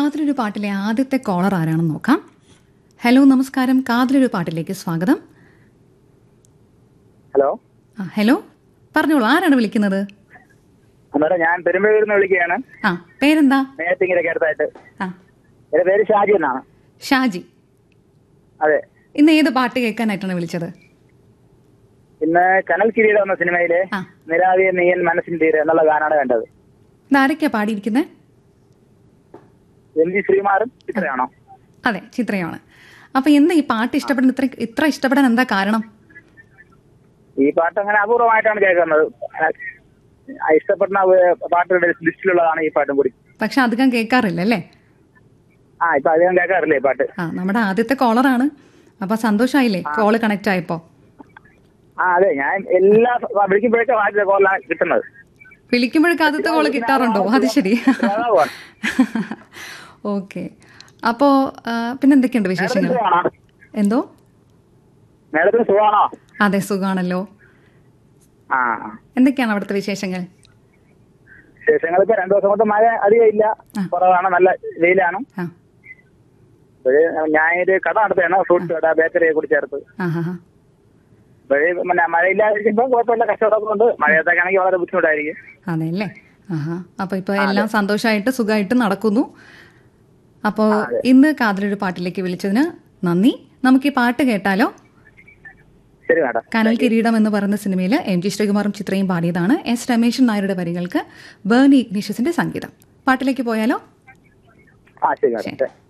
കാതിലൊരു പാട്ടിലെ ആദ്യത്തെ കോളർ ആരാണെന്ന് നോക്കാം ഹലോ നമസ്കാരം കാതിലൊരു പാട്ടിലേക്ക് സ്വാഗതം ഹലോ ആ ഹലോ പറഞ്ഞോളൂ ആരാണ് വിളിക്കുന്നത് അന്നേരം ഞാൻ പെരുമ്പഴൂരിൽ നിന്ന് വിളിക്കുകയാണ് ആ പേരെന്താ നേരത്തിങ്ങരൊക്കെ അടുത്തായിട്ട് ആ എന്റെ പേര് ഷാജി എന്നാണ് ഷാജി അതെ ഇന്ന് ഏത് പാട്ട് കേൾക്കാനായിട്ടാണ് വിളിച്ചത് ഇന്ന് കനൽ കിരീടം എന്ന സിനിമയിലെ ആ. നിലാവിയ നീയൻ മനസ്സിന് തീരെ എന്നുള്ള ഗാനാണ് വേണ്ടത് ഇതാരൊക്കെയാ പാടിയിരിക്കുന്നത് എം ജി ശ്രീമാറും ചിത്രയാണോ അതെ ചിത്രയാണ് അപ്പൊ എന്താ ഈ പാട്ട് ഇഷ്ടപ്പെടുന്ന ഇത്ര ഇത്ര ഇഷ്ടപ്പെടാൻ എന്താ കാരണം ഈ പാട്ട് അങ്ങനെ അപൂർവമായിട്ടാണ് കേൾക്കുന്നത് ആ, ഇഷ്ടപ്പെടുന്ന ആ, പാട്ടുകളുടെ ലിസ്റ്റിലുള്ളതാണ് ഈ പാട്ടും കൂടി പക്ഷെ അധികം കേൾക്കാറില്ല അല്ലേ ആ ഇപ്പൊ അധികം കേൾക്കാറില്ലേ ഈ പാട്ട് ആ നമ്മുടെ ആദ്യത്തെ കോളറാണ് അപ്പൊ സന്തോഷമായില്ലേ കോള് കണക്ട് ആയപ്പോ ആ അതെ ഞാൻ എല്ലാ വിളിക്കുമ്പോഴേക്കും ആദ്യത്തെ കോലാണ് കിട്ടുന്നത് വിളിക്കുമ്പോഴേക്ക് ആദ്യത്തെ കോള് കിട്ടാറുണ്ടോ അത് ശരി അതാ ഓക്കെ അപ്പോ ആ, പിന്നെ എന്തൊക്കെയുണ്ട് വിശേഷങ്ങൾ സുഖമാണോ എന്തോ മേഡത്തിന് സുഖമാണോ അതെ സുഖാണല്ലോ ആ എന്തൊക്കെയാണ് അവിടുത്തെ വിശേഷങ്ങൾ ശേഷങ്ങൾ ഇപ്പൊ രണ്ടു ദിവസം കൊണ്ട് മഴ അധികം ഇല്ല ആ. കുറവാണ് നല്ല വെയിലാണ് ആ ഇപ്പോഴേ ഞാൻ ഒരു കട നടത്തുകയാണ് ഫ്രൂട്ട്സ് കട ബേക്കറിയെ കൂടി ചേർത്ത് ആ ഹാ ഹാ ഇപ്പോഴേ പിന്നെ മഴയില്ലാതിരിക്കുമ്പോൾ കുഴപ്പമില്ല കച്ചവടമൊക്കെ ഉണ്ട് മഴയത്തൊക്കെ ആണെങ്കിൽ വളരെ ബുദ്ധിമുട്ടായിരിക്കും അതെ അല്ലേ ആഹാ അപ്പൊ ഇപ്പൊ എല്ലാം സന്തോഷമായിട്ട് സുഖമായിട്ട് നടക്കുന്നു അപ്പോ ഇന്ന് കാതിലൊരു പാട്ടിലേക്ക് വിളിച്ചതിന് നന്ദി നമുക്ക് ഈ പാട്ട് കേട്ടാലോ ശരി മാഡം കനൽ കിരീടം എന്ന് പറയുന്ന സിനിമയിൽ എം ജി ശ്രീകുമാറും ചിത്രയും പാടിയതാണ് എസ് രമേശൻ നായരുടെ വരികൾക്ക് ബേർണി ഇഗ്നീഷ്യസിന്റെ സംഗീതം പാട്ടിലേക്ക് പോയാലോ ആ ശരി മാഡം